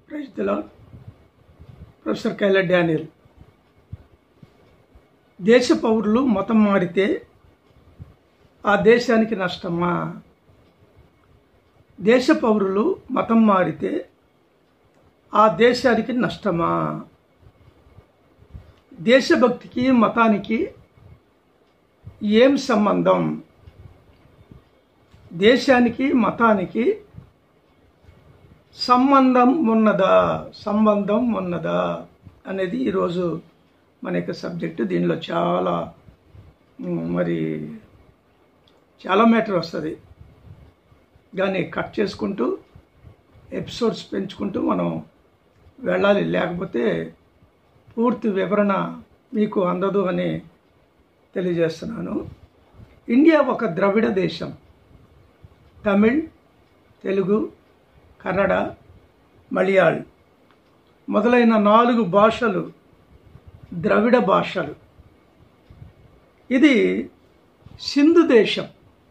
praise దిలా professor Kyle Daniel దేశ పౌరులు మతం మారితే ఆ దేశానికి నష్టమా దేశ పౌరులు మతం మారితే ఆ దేశానికి నష్టమా దేశభక్తికి మతానికి ఏం సంబంధం దేశానికి మతానికి సంబంధం ఉన్నదా సంబంధం ఉన్నదా అనేది ఈరోజు మన యొక్క సబ్జెక్టు దీనిలో చాలా మ్, మరి చాలా మ్యాటర్ వస్తుంది కానీ కట్ చేసుకుంటూ ఎపిసోడ్స్ పెంచుకుంటూ మనం వెళ్ళాలి లేకపోతే పూర్తి వివరణ మీకు అందదు అని తెలియజేస్తున్నాను ఇండియా ఒక ద్రవిడ దేశం తమిళ్ తెలుగు కన్నడ మలయాళం మొదలైన నాలుగు భాషలు ద్రవిడ భాషలు ఇది సింధు దేశం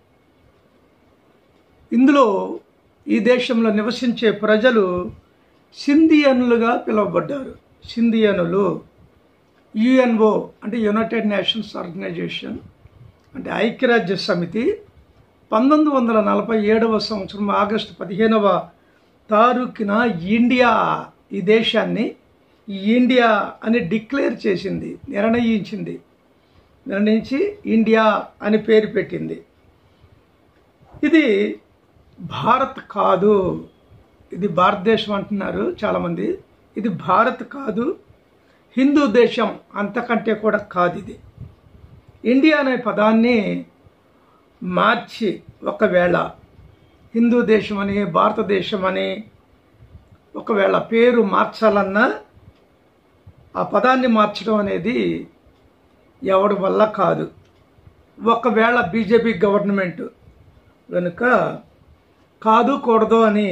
ఇందులో ఈ దేశంలో నివసించే ప్రజలు సింధియనులుగా పిలువబడ్డారు సింధియనులు యుఎన్ఓ అంటే యునైటెడ్ నేషన్స్ ఆర్గనైజేషన్ అంటే ఐక్యరాజ్య సమితి పంతొమ్మిది వందల నలభై ఏడవ సంవత్సరం ఆగస్టు పదిహేనవ తారీఖున ఇండియా ఈ దేశాన్ని ఇండియా అని డిక్లేర్ చేసింది నిర్ణయించింది నిర్ణయించి ఇండియా అని పేరు పెట్టింది ఇది భారత్ కాదు ఇది భారతదేశం అంటున్నారు చాలామంది ఇది భారత్ కాదు హిందూ దేశం అంతకంటే కూడా కాదు ఇది ఇండియా అనే పదాన్ని మార్చి ఒకవేళ హిందూ దేశం అని భారతదేశం అని ఒకవేళ పేరు మార్చాలన్నా ఆ పదాన్ని మార్చడం అనేది ఎవడి వల్ల కాదు ఒకవేళ బీజేపీ గవర్నమెంట్ వెనుక కాదు కూడదు అని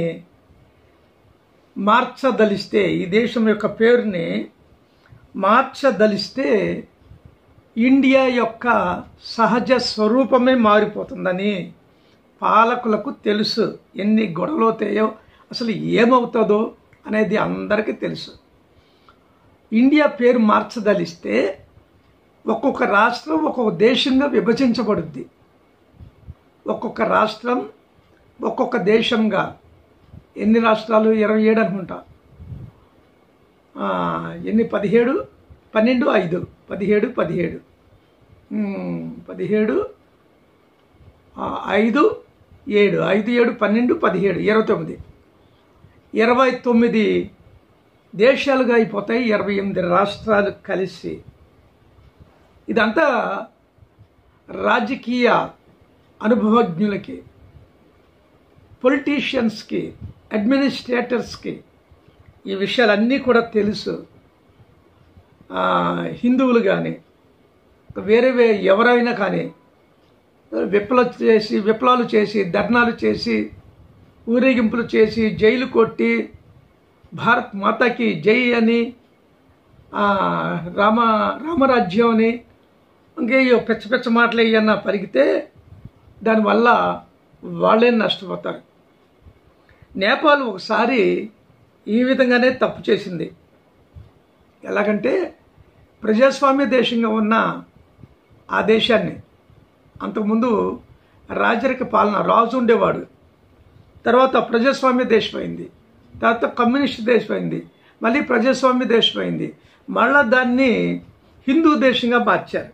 మార్చదలిస్తే ఈ దేశం యొక్క పేరుని మార్చదలిస్తే ఇండియా యొక్క సహజ స్వరూపమే మారిపోతుందని పాలకులకు తెలుసు ఎన్ని గొడవలు అవుతాయో అసలు ఏమవుతుందో అనేది అందరికీ తెలుసు ఇండియా పేరు మార్చదలిస్తే ఒక్కొక్క రాష్ట్రం ఒక్కొక్క దేశంగా విభజించబడుద్ది ఒక్కొక్క రాష్ట్రం ఒక్కొక్క దేశంగా ఎన్ని రాష్ట్రాలు ఇరవై ఏడు అనుకుంటా ఆ, ఎన్ని పదిహేడు పన్నెండు ఐదు పదిహేడు పదిహేడు ఉమ్, పదిహేడు ఆ, ఐదు ఏడు ఐదు ఏడు పన్నెండు పదిహేడు ఇరవై తొమ్మిది ఇరవై తొమ్మిది దేశాలుగా అయిపోతాయి ఇరవై ఎనిమిది రాష్ట్రాలు కలిసి ఇదంతా రాజకీయ అనుభవజ్ఞులకి పొలిటీషియన్స్కి అడ్మినిస్ట్రేటర్స్కి ఈ విషయాలన్నీ కూడా తెలుసు ఆ, హిందువులు కానీ వేరే వే ఎవరైనా కానీ విప్లవం చేసి విప్లవాలు చేసి ధర్నాలు చేసి ఊరేగింపులు చేసి జైలు కొట్టి భారత్ మాతాకి జై అని ఆ, రామ రామరాజ్యం అని ఇంకేయో పిచ్చ పిచ్చ మాటలు ఏమన్నా పలికితే దానివల్ల వాళ్ళే నష్టపోతారు నేపాల్ ఒకసారి ఈ విధంగానే తప్పు చేసింది ఎలాగంటే ప్రజాస్వామ్య దేశంగా ఉన్న ఆ దేశాన్ని అంతకుముందు రాజరిక పాలన రాజు ఉండేవాడు తర్వాత ప్రజాస్వామ్య దేశం అయింది తర్వాత కమ్యూనిస్ట్ దేశం అయింది మళ్ళీ ప్రజాస్వామ్య దేశం అయింది మళ్ళా దాన్ని హిందూ దేశంగా మార్చారు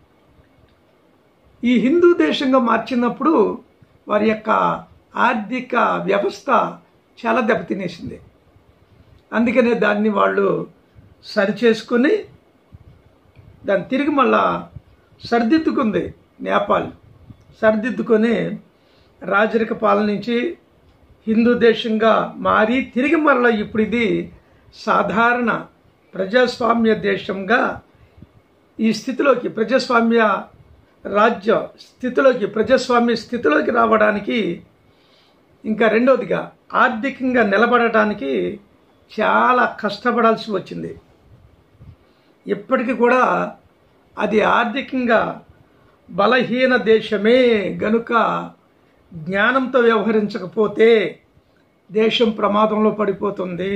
ఈ హిందూ దేశంగా మార్చినప్పుడు వారి యొక్క ఆర్థిక వ్యవస్థ చాలా దెబ్బతినేసింది అందుకనే దాన్ని వాళ్ళు సరిచేసుకొని దాన్ని తిరిగి మళ్ళా సరిదిద్దుకుంది నేపాల్ సరిదిద్దుకొని రాజరిక పాలన నుంచి హిందూ దేశంగా మారి తిరిగి మరలా ఇప్పుడు ఇది సాధారణ ప్రజాస్వామ్య దేశంగా ఈ స్థితిలోకి ప్రజాస్వామ్య రాజ్య స్థితిలోకి ప్రజాస్వామ్య స్థితిలోకి రావడానికి ఇంకా రెండవదిగా ఆర్థికంగా నిలబడటానికి చాలా కష్టపడాల్సి వచ్చింది ఇప్పటికీ కూడా అది ఆర్థికంగా బలహీన దేశమే గనుక జ్ఞానంతో వ్యవహరించకపోతే దేశం ప్రమాదంలో పడిపోతుంది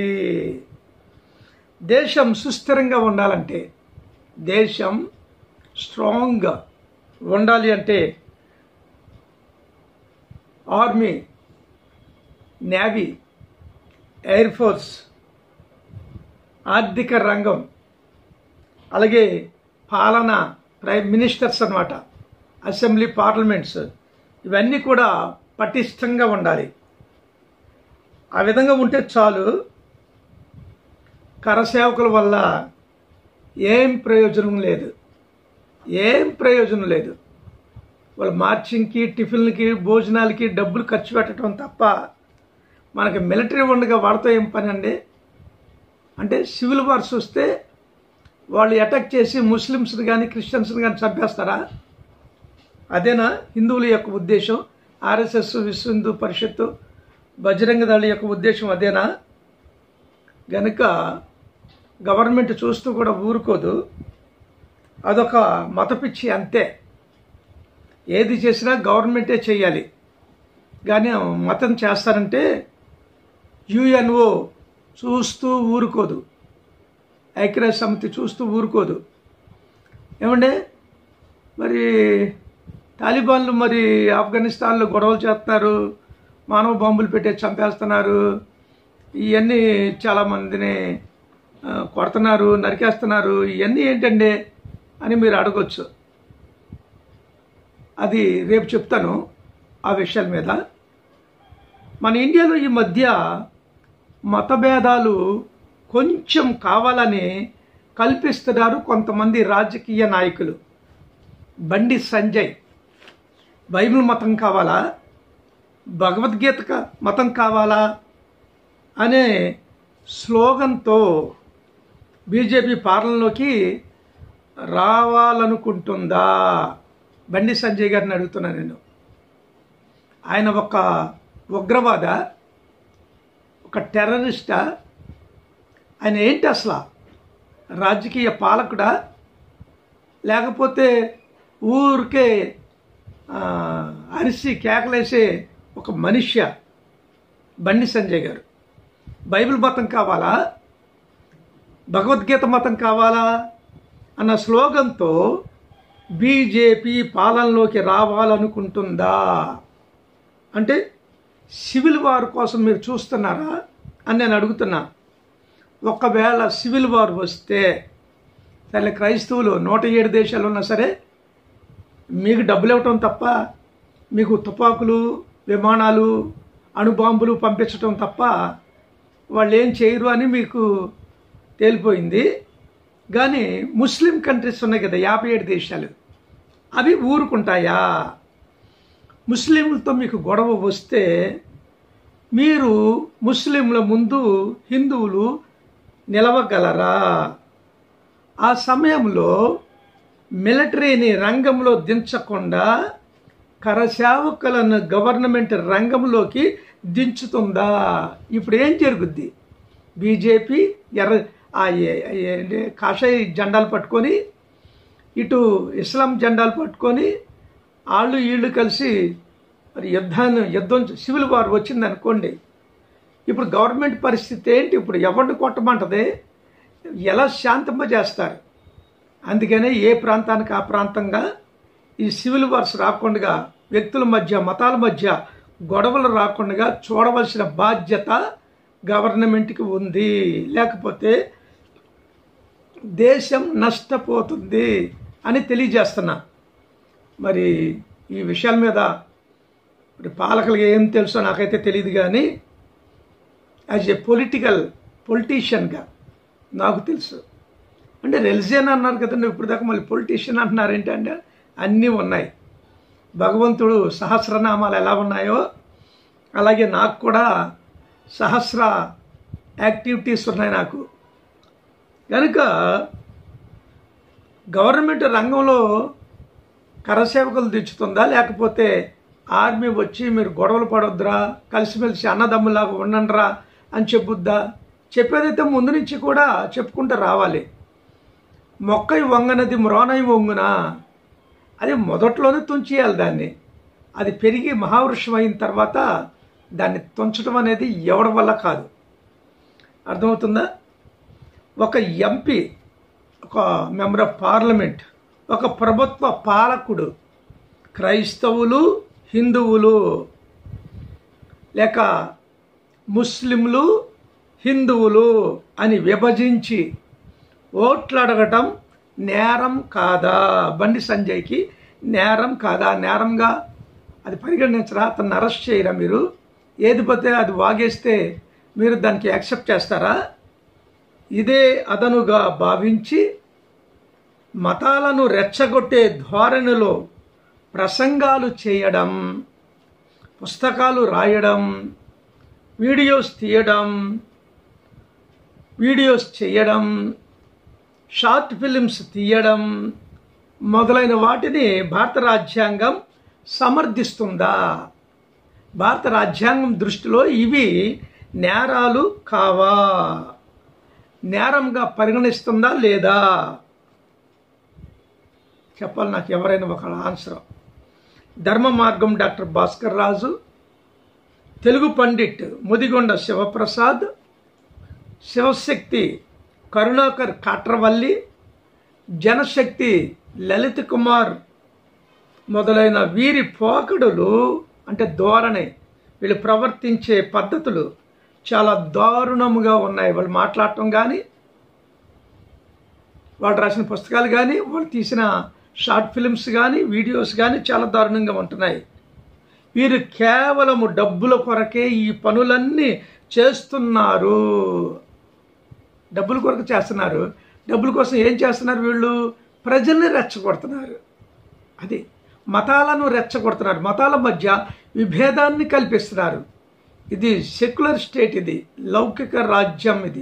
దేశం సుస్థిరంగా ఉండాలంటే దేశం స్ట్రాంగ్గా ఉండాలి అంటే ఆర్మీ నేవీ ఎయిర్ ఫోర్స్ ఆర్థిక రంగం అలాగే పాలన ప్రైమ్ మినిస్టర్స్ అన్నమాట అసెంబ్లీ పార్లమెంట్స్ ఇవన్నీ కూడా పటిష్టంగా ఉండాలి ఆ విధంగా ఉంటే చాలు కరసేవకుల వల్ల ఏం ప్రయోజనం లేదు ఏం ప్రయోజనం లేదు వాళ్ళు మార్చింగ్కి టిఫిన్లకి భోజనాలకి డబ్బులు ఖర్చు పెట్టడం తప్ప మనకి మిలిటరీ ఉండగా వాడితో ఏం పని అండి అంటే సివిల్ వార్స్ వస్తే వాళ్ళు అటాక్ చేసి ముస్లిమ్స్ని కానీ క్రిస్టియన్స్ని కానీ చంపేస్తారా అదేనా హిందువుల యొక్క ఉద్దేశం ఆర్ఎస్ఎస్ విశ్వ హిందూ పరిషత్తు బజరంగ దళ యొక్క ఉద్దేశం అదేనా గనుక గవర్నమెంట్ చూస్తూ కూడా ఊరుకోదు అదొక మతపిచ్చి అంతే ఏది చేసినా గవర్నమెంటే చేయాలి కానీ మతం చేస్తారంటే యుఎన్ఓ చూస్తూ ఊరుకోదు ఐక్యరాజ్య సమితి చూస్తూ ఊరుకోదు ఏమంటే మరి తాలిబాన్లు మరి ఆఫ్ఘనిస్తాన్లో గొడవలు చేస్తున్నారు మానవ బాంబులు పెట్టే చంపేస్తున్నారు ఇవన్నీ చాలామందిని ఆ, కొడుతున్నారు నరికేస్తున్నారు ఇవన్నీ ఏంటండి అని మీరు అడగొచ్చు అది రేపు చెప్తాను ఆ విషయాల మీద మన ఇండియాలో ఈ మధ్య మతభేదాలు కొంచెం కావాలని కల్పిస్తున్నారు కొంతమంది రాజకీయ నాయకులు బండి సంజయ్ బైబిల్ మతం కావాలా భగవద్గీత క- మతం కావాలా అనే స్లోగన్తో బీజేపీ పాలనలోకి రావాలనుకుంటుందా బండి సంజయ్ గారిని అడుగుతున్నా నేను ఆయన ఒక ఉగ్రవాద ఒక టెర్రరిస్టా ఆయన ఏంటి అసలు రాజకీయ పాలకుడా లేకపోతే ఊరికే ఆ, అరిసి కేకలేసే ఒక మనిషి బండి సంజయ్ గారు బైబిల్ మతం కావాలా భగవద్గీత మతం కావాలా అన్న స్లోగన్తో బీజేపీ పాలనలోకి రావాలనుకుంటుందా అంటే సివిల్ వార్ కోసం మీరు చూస్తున్నారా అని నేను అడుగుతున్నా ఒకవేళ సివిల్ వార్ వస్తే సరే క్రైస్తవులు నూట ఏడు దేశాలు ఉన్నా సరే మీకు డబ్బులు ఇవ్వటం తప్ప మీకు తుపాకులు విమానాలు అణుబాంబులు పంపించటం తప్ప వాళ్ళు ఏం చేయరు అని మీకు తేలిపోయింది కానీ ముస్లిం కంట్రీస్ ఉన్నాయి కదా యాభై ఏడు దేశాలు అవి ఊరుకుంటాయా ముస్లింలతో మీకు గొడవ వస్తే మీరు ముస్లింల ముందు హిందువులు నిలవగలరా ఆ సమయంలో మిలిటరీని రంగంలో దించకుండా కరసేవకులను గవర్నమెంట్ రంగంలోకి దించుతుందా ఇప్పుడు ఏం జరుగుద్ది బీజేపీ ఎర్ర ఆ ఏ- ఏంటి కాషాయ జెండాలు పట్టుకొని ఇటు ఇస్లాం జెండాలు పట్టుకొని వాళ్ళు వీళ్ళు కలిసి మరి యుద్ధాన్ని యుద్ధం సివిల్ వార్ వచ్చింది అనుకోండి ఇప్పుడు గవర్నమెంట్ పరిస్థితి ఏంటి ఇప్పుడు ఎవరిని కొట్టమంటది ఎలా శాంతింప చేస్తారు అందుకనే ఏ ప్రాంతానికి ఆ ప్రాంతంగా ఈ సివిల్ వార్స్ రాకుండా వ్యక్తుల మధ్య మతాల మధ్య గొడవలు రాకుండా చూడవలసిన బాధ్యత గవర్నమెంట్కి ఉంది లేకపోతే దేశం నష్టపోతుంది అని తెలియజేస్తున్నా మరి ఈ విషయాల మీద మరి పాలకులకు ఏం తెలుసో నాకైతే తెలియదు కానీ యాజ్ ఏ పొలిటికల్ పొలిటీషియన్గా నాకు తెలుసు అంటే రిలిజియన్ అన్నారు కదండి ఇప్పుడు దాకా మళ్ళీ పొలిటీషియన్ అంటున్నారు ఏంటంటే అన్నీ ఉన్నాయి భగవంతుడు సహస్రనామాలు ఎలా ఉన్నాయో అలాగే నాకు కూడా సహస్ర యాక్టివిటీస్ ఉన్నాయి నాకు కనుక గవర్నమెంట్ రంగంలో కరసేవకులు దించుతుందా లేకపోతే ఆర్మీ వచ్చి మీరు గొడవలు పడొద్దురా కలిసిమెలిసి అన్నదమ్ములాగా ఉండండిరా అని చెప్పుద్దా చెప్పేదైతే ముందు నుంచి కూడా చెప్పుకుంటూ రావాలి మొక్కై వంగనది మ్రోనై వంగున అది మొదట్లోనే తుంచేయాలి దాన్ని అది పెరిగి మహావృక్షం అయిన తర్వాత దాన్ని తుంచడం అనేది ఎవరి వల్ల కాదు అర్థమవుతుందా ఒక ఎంపీ ఒక మెంబర్ ఆఫ్ పార్లమెంట్ ఒక ప్రభుత్వ పాలకుడు క్రైస్తవులు హిందువులు లేక ముస్లింలు హిందువులు అని విభజించి ఓట్లు అడగటం నేరం కాదా బండి సంజయ్కి నేరం కాదా నేరంగా అది పరిగణించరా అతన్ని అరెస్ట్ చేయరా మీరు ఏది పోతే అది వాగేస్తే మీరు దానికి యాక్సెప్ట్ చేస్తారా ఇదే అదనుగా భావించి మతాలను రెచ్చగొట్టే ధోరణిలో ప్రసంగాలు చేయడం పుస్తకాలు రాయడం వీడియోస్ తీయడం వీడియోస్ చేయడం షార్ట్ ఫిలిమ్స్ తీయడం మొదలైన వాటిని భారత రాజ్యాంగం సమర్థిస్తుందా భారత రాజ్యాంగం దృష్టిలో ఇవి నేరాలు కావా నేరంగా పరిగణిస్తుందా లేదా చెప్పాలి నాకు ఎవరైనా ఒక ఆన్సర్ ధర్మ మార్గం డాక్టర్ భాస్కర్ రాజు తెలుగు పండిట్ ముదిగొండ శివప్రసాద్ శివశక్తి కరుణాకర్ కాట్రవల్లి జనశక్తి లలిత్ కుమార్ మొదలైన వీరి పోకడులు అంటే ధోరణి వీళ్ళు ప్రవర్తించే పద్ధతులు చాలా దారుణముగా ఉన్నాయి వాళ్ళు మాట్లాడటం కానీ వాళ్ళు రాసిన పుస్తకాలు కానీ వాళ్ళు తీసిన షార్ట్ ఫిల్మ్స్ కానీ వీడియోస్ కానీ చాలా దారుణంగా ఉంటున్నాయి వీరు కేవలము డబ్బుల కొరకే ఈ పనులన్నీ చేస్తున్నారు డబ్బుల కొరకు చేస్తున్నారు డబ్బుల కోసం ఏం చేస్తున్నారు వీళ్ళు ప్రజల్ని రెచ్చగొడుతున్నారు అది మతాలను రెచ్చగొడుతున్నారు మతాల మధ్య విభేదాన్ని కల్పిస్తున్నారు ఇది సెక్యులర్ స్టేట్ ఇది లౌకిక రాజ్యం ఇది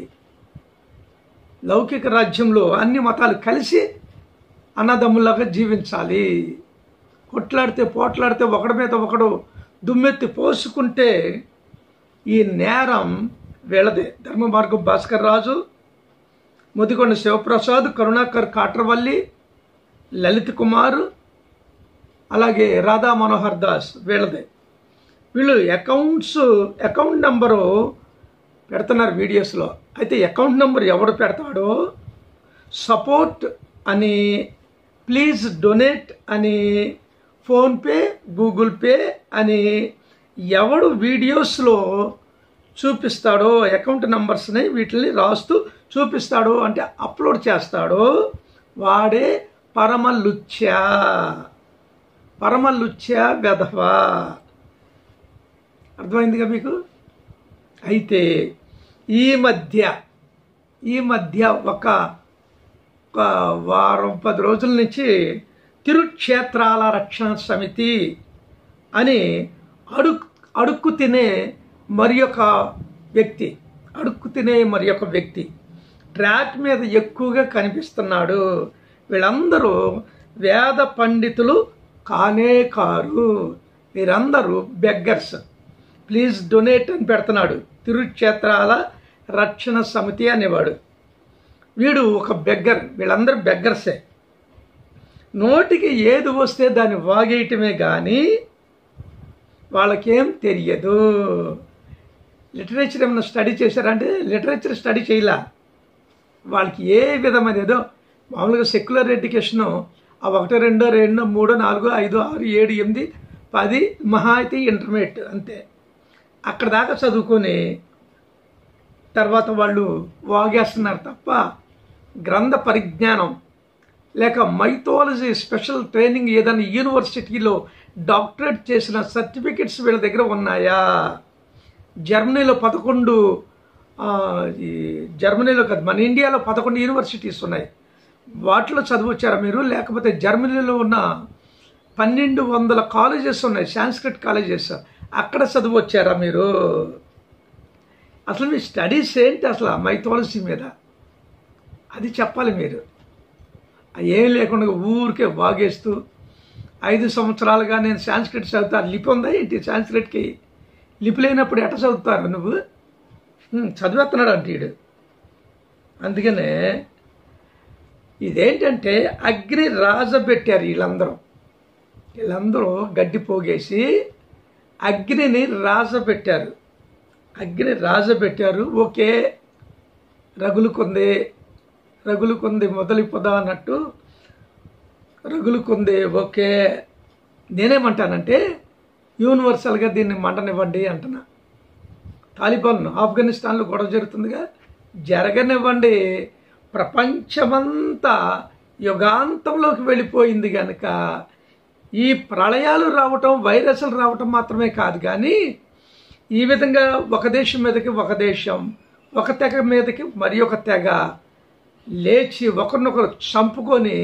లౌకిక రాజ్యంలో అన్ని మతాలు కలిసి అన్నదమ్ములాగా జీవించాలి కొట్లాడితే పోట్లాడితే ఒకడి మీద ఒకడు దుమ్మెత్తి పోసుకుంటే ఈ నేరం వీళ్ళదే ధర్మ మార్గం భాస్కర్ రాజు ముదికొండ శివప్రసాద్ కరుణాకర్ కాట్రవల్లి లలిత్ కుమార్ అలాగే రాధా మనోహర్ దాస్ వీళ్ళదే వీళ్ళు అకౌంట్స్ అకౌంట్ నెంబరు పెడుతున్నారు వీడియోస్లో అయితే అకౌంట్ నెంబర్ ఎవడు పెడతాడో సపోర్ట్ అని ప్లీజ్ డొనేట్ అని ఫోన్పే గూగుల్ పే అని ఎవడు వీడియోస్లో చూపిస్తాడో అకౌంట్ నెంబర్స్ని వీటిని రాస్తూ చూపిస్తాడో అంటే అప్లోడ్ చేస్తాడో వాడే పరమలుత్య పరమలుత్య గధవ అర్థమైందిగా మీకు అయితే ఈ మధ్య ఈ మధ్య ఒక ఒక వారం పది రోజుల నుంచి తిరుక్షేత్రాల రక్షణ సమితి అని అడుక్ అడుక్కు తినే మరి ఒక వ్యక్తి అడుక్కు తినే మరి ఒక వ్యక్తి ట్రాక్ మీద ఎక్కువగా కనిపిస్తున్నాడు వీళ్ళందరూ వేద పండితులు కానే కారు వీరందరూ బెగ్గర్స్ ప్లీజ్ డొనేట్ అని పెడుతున్నాడు తిరుక్షేత్రాల రక్షణ సమితి అనేవాడు వీడు ఒక బెగ్గర్ వీళ్ళందరూ బెగ్గర్సే నోటికి ఏది వస్తే దాన్ని వాగేయటమే కానీ వాళ్ళకేం తెలియదు లిటరేచర్ ఏమైనా స్టడీ చేశారంటే లిటరేచర్ స్టడీ చేయలే వాళ్ళకి ఏ విధమైన ఏదో మామూలుగా సెక్యులర్ ఎడ్యుకేషను ఆ ఒకటి రెండో రెండో మూడో నాలుగో ఐదో ఆరు ఏడు ఎనిమిది పది మహా అయితే ఇంటర్మీడియట్ అంతే అక్కడ దాకా చదువుకొని తర్వాత వాళ్ళు వాగేస్తున్నారు తప్ప గ్రంథ పరిజ్ఞానం లేక మైథాలజీ స్పెషల్ ట్రైనింగ్ ఏదైనా యూనివర్సిటీలో డాక్టరేట్ చేసిన సర్టిఫికెట్స్ వీళ్ళ దగ్గర ఉన్నాయా జర్మనీలో పదకొండు ఆ, ఈ జర్మనీలో కాదు మన ఇండియాలో పదకొండు యూనివర్సిటీస్ ఉన్నాయి వాటిలో చదివచ్చారా మీరు లేకపోతే జర్మనీలో ఉన్న పన్నెండు వందల కాలేజెస్ ఉన్నాయి సాంస్క్రిట్ కాలేజెస్ అక్కడ చదివచ్చారా మీరు అసలు మీ స్టడీస్ ఏంటి అసలు మైథాలజీ మీద అది చెప్పాలి మీరు అది ఏం లేకుండా ఊరికే వాగేస్తూ ఐదు సంవత్సరాలుగా నేను సాంస్క్రిట్ చదువుతా లిపి ఉందా ఏంటి సాంస్క్రిట్కి లిపి లేనప్పుడు ఎట చదువుతారు నువ్వు హ్మ్, చదివేస్తున్నాడు అంటే వీడు అందుకనే ఇదేంటంటే అగ్ని రాజ పెట్టారు వీళ్ళందరూ వీళ్ళందరూ గడ్డి పోగేసి అగ్నిని రాజబెట్టారు అగ్ని రాజబెట్టారు ఓకే రగులుకుంది రగులుకుంది మొదలిపోదా అన్నట్టు రగులుకుంది ఓకే నేనేమంటానంటే యూనివర్సల్గా దీన్ని మండనివ్వండి అంటున్నా తాలిబాన్ ఆఫ్ఘనిస్తాన్లో గొడవ జరుగుతుందిగా జరగనివ్వండి ప్రపంచమంతా యుగాంతంలోకి వెళ్ళిపోయింది కనుక ఈ ప్రళయాలు రావటం వైరస్లు రావటం మాత్రమే కాదు కానీ ఈ విధంగా ఒక దేశం మీదకి ఒక దేశం ఒక తెగ మీదకి మరి ఒక తెగ లేచి ఒకరినొకరు చంపుకొని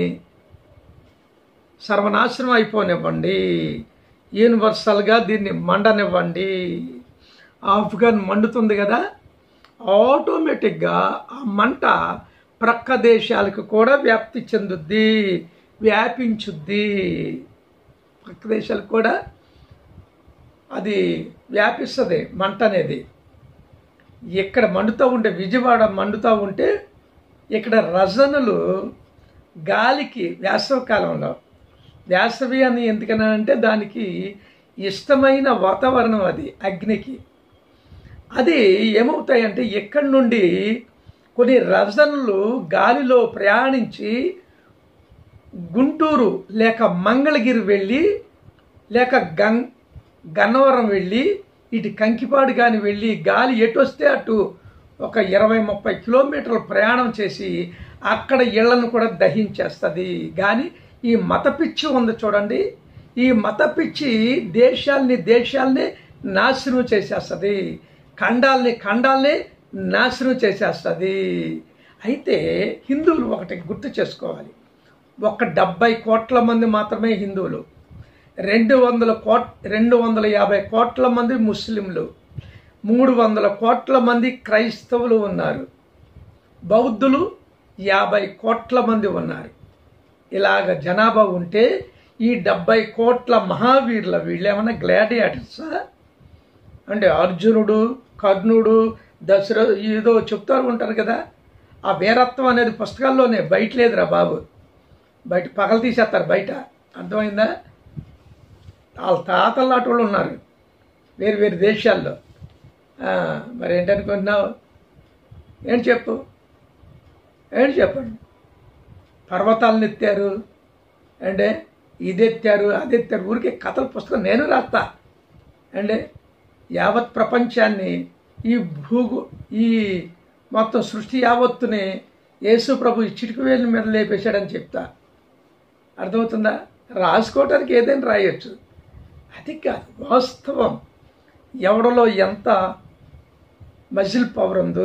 సర్వనాశనం అయిపోనివ్వండి యూనివర్సల్గా దీన్ని మండనివ్వండి ఆఫ్ఘన్ మండుతుంది కదా ఆటోమేటిక్గా ఆ మంట ప్రక్క దేశాలకు కూడా వ్యాప్తి చెందుద్ది వ్యాపించుద్ది ప్రక్క దేశాలకు కూడా అది వ్యాపిస్తుంది మంట అనేది ఇక్కడ మండుతూ ఉంటే విజయవాడ మండుతూ ఉంటే ఇక్కడ రజనులు గాలికి వేసవి కాలంలో వేసవి అని ఎందుకనంటే దానికి ఇష్టమైన వాతావరణం అది అగ్నికి అది ఏమవుతాయంటే ఎక్కడి నుండి కొన్ని రజనులు గాలిలో ప్రయాణించి గుంటూరు లేక మంగళగిరి వెళ్ళి లేక గం గన్నవరం వెళ్ళి ఇటు కంకిపాడు కానీ వెళ్ళి గాలి ఎటు వస్తే అటు ఒక ఇరవై ముప్పై కిలోమీటర్ల ప్రయాణం చేసి అక్కడ ఇళ్లను కూడా దహించేస్తుంది కానీ ఈ మత పిచ్చి ఉంది చూడండి ఈ మత పిచ్చి దేశాల్ని దేశాల్ని నాశనం చేసేస్తుంది ఖండాల్ని ఖండాల్ని నాశనం చేసేస్తుంది అయితే హిందువులు ఒకటి గుర్తు చేసుకోవాలి ఒక డెబ్బై కోట్ల మంది మాత్రమే హిందువులు రెండు వందల కోట్ రెండు వందల యాభై కోట్ల మంది ముస్లింలు మూడు వందల కోట్ల మంది క్రైస్తవులు ఉన్నారు బౌద్ధులు యాభై కోట్ల మంది ఉన్నారు ఇలాగ జనాభా ఉంటే ఈ డెబ్బై కోట్ల మహావీరుల వీళ్ళేమన్నా గ్లాడియేటర్సా అంటే అర్జునుడు కర్ణుడు దశర ఏదో చెప్తారు ఉంటారు కదా ఆ వీరత్వం అనేది పుస్తకాల్లోనే బయట లేదురా బాబు బయట పగలు తీసేస్తారు బయట అర్థమైందా వాళ్ళ తాతలు లాంటి వాళ్ళు ఉన్నారు వేరు వేరు దేశాల్లో ఆ, మరి ఏంటనుకుంటున్నావు ఏంటి చెప్పు ఏంటి చెప్పండి పర్వతాలను ఎత్తారు అంటే ఇది ఎత్తారు అది ఎత్తారు ఊరికే కథల పుస్తకం నేను రాస్తా అంటే యావత్ ప్రపంచాన్ని ఈ భూగు ఈ మొత్తం సృష్టి యావత్తుని యేసు ప్రభు ఈ చిటికి వేలు మీద లేపేశాడని చెప్తా అర్థమవుతుందా రాసుకోవటానికి ఏదైనా రాయొచ్చు అది కాదు వాస్తవం ఎవడలో ఎంత మజిల్ పవర్ ఉందో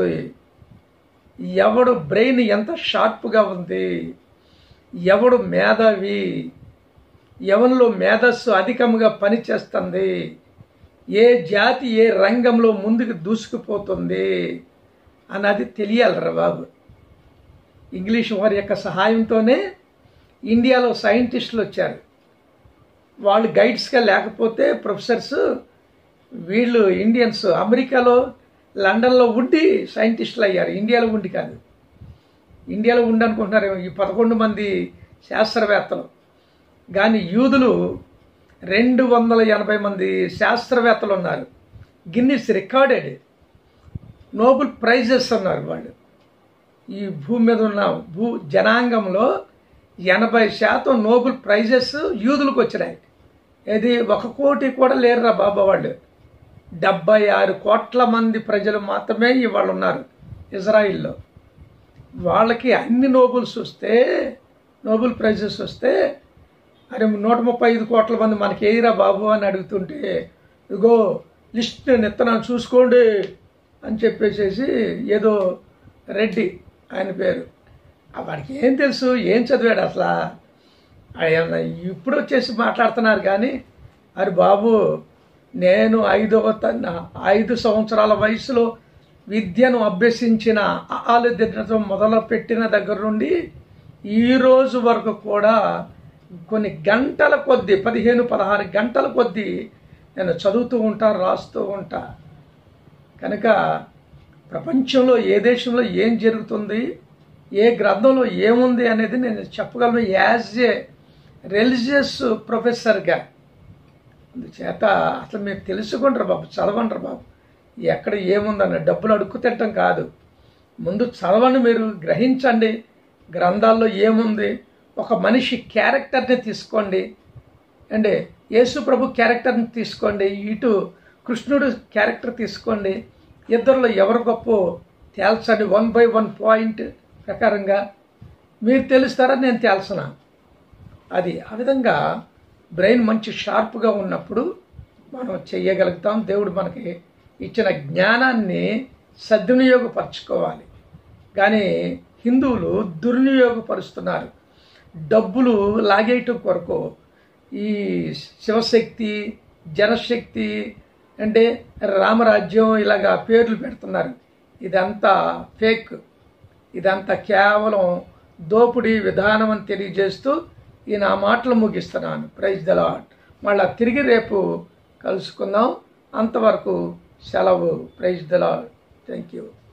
ఎవడు బ్రెయిన్ ఎంత షార్ప్గా ఉంది ఎవడు మేధావి ఎవరిలో మేధస్సు అధికంగా పనిచేస్తుంది ఏ జాతి ఏ రంగంలో ముందుకు దూసుకుపోతుంది అన్నది తెలియాలిరా బాబు ఇంగ్లీష్ వారి యొక్క సహాయంతోనే ఇండియాలో సైంటిస్టులు వచ్చారు వాళ్ళు గైడ్స్గా లేకపోతే ప్రొఫెసర్స్ వీళ్ళు ఇండియన్స్ అమెరికాలో లండన్లో ఉండి సైంటిస్టులు అయ్యారు ఇండియాలో ఉండి కాదు ఇండియాలో ఉండి అనుకుంటున్నారు ఈ పదకొండు మంది శాస్త్రవేత్తలు కానీ యూదులు రెండు వందల ఎనభై మంది శాస్త్రవేత్తలు ఉన్నారు గిన్నిస్ రికార్డెడ్ నోబెల్ ప్రైజెస్ ఉన్నారు వాళ్ళు ఈ భూమి మీద ఉన్న భూ జనాంగంలో ఎనభై శాతం నోబెల్ ప్రైజెస్ యూదులకు వచ్చినాయి ఇది ఒక కోటి కూడా లేరురా బాబా వాళ్ళు డెబ్బై ఆరు కోట్ల మంది ప్రజలు మాత్రమే ఇవాళ ఉన్నారు ఇజ్రాయిల్లో వాళ్ళకి అన్ని నోబెల్స్ వస్తే నోబెల్ ప్రైజెస్ వస్తే అరే నూట ముప్పై ఐదు కోట్ల మంది మనకి ఏయిరా బాబు అని అడుగుతుంటే ఇగో లిస్ట్ నేను ఇస్తున్నాను చూసుకోండి అని చెప్పేసేసి ఏదో రెడ్డి ఆయన పేరు ఆ వాడికి ఏం తెలుసు ఏం చదివాడు అసలు ఆయన ఇప్పుడు వచ్చేసి మాట్లాడుతున్నారు కానీ అరే బాబు నేను ఐదవ త- ఐదు సంవత్సరాల వయసులో విద్యను అభ్యసించిన ఆలు దిద్దడం మొదలు పెట్టిన దగ్గర నుండి ఈ రోజు వరకు కూడా కొన్ని గంటల కొద్దీ పదిహేను పదహారు గంటల కొద్దీ నేను చదువుతూ ఉంటా రాస్తూ ఉంటా కనుక ప్రపంచంలో ఏ దేశంలో ఏం జరుగుతుంది ఏ గ్రంథంలో ఏముంది అనేది నేను చెప్పగలను యాజ్ ఏ రిలీజియస్ ప్రొఫెసర్గా అందుచేత అసలు మీరు తెలుసుకుంటారు బాబు చదవంటారు బాబు ఎక్కడ ఏముందన్న డబ్బులు అడుక్కు తింటాం కాదు ముందు చదవండి మీరు గ్రహించండి గ్రంథాల్లో ఏముంది ఒక మనిషి క్యారెక్టర్ని తీసుకోండి అండి యేసు ప్రభు క్యారెక్టర్ని తీసుకోండి ఇటు కృష్ణుడు క్యారెక్టర్ తీసుకోండి ఇద్దరిలో ఎవరు గొప్ప తేల్చండి వన్ బై వన్ పాయింట్ ప్రకారంగా మీరు తెలుస్తారా నేను తేల్చనా అది ఆ విధంగా బ్రెయిన్ మంచి షార్ప్గా ఉన్నప్పుడు మనం చెయ్యగలుగుతాం దేవుడు మనకి ఇచ్చిన జ్ఞానాన్ని సద్వినియోగపరచుకోవాలి కానీ హిందువులు దుర్వినియోగపరుస్తున్నారు డబ్బులు లాగేయటం కొరకు ఈ శివశక్తి జనశక్తి అంటే రామరాజ్యం ఇలాగా పేర్లు పెడుతున్నారు ఇదంతా ఫేక్ ఇదంతా కేవలం దోపిడీ విధానం అని తెలియజేస్తూ ఈ నా మాటలు ముగిస్తున్నాను ప్రైజ్ ద లాడ్ మళ్ళా తిరిగి రేపు కలుసుకుందాం అంతవరకు సెలవు praise the Lord thank you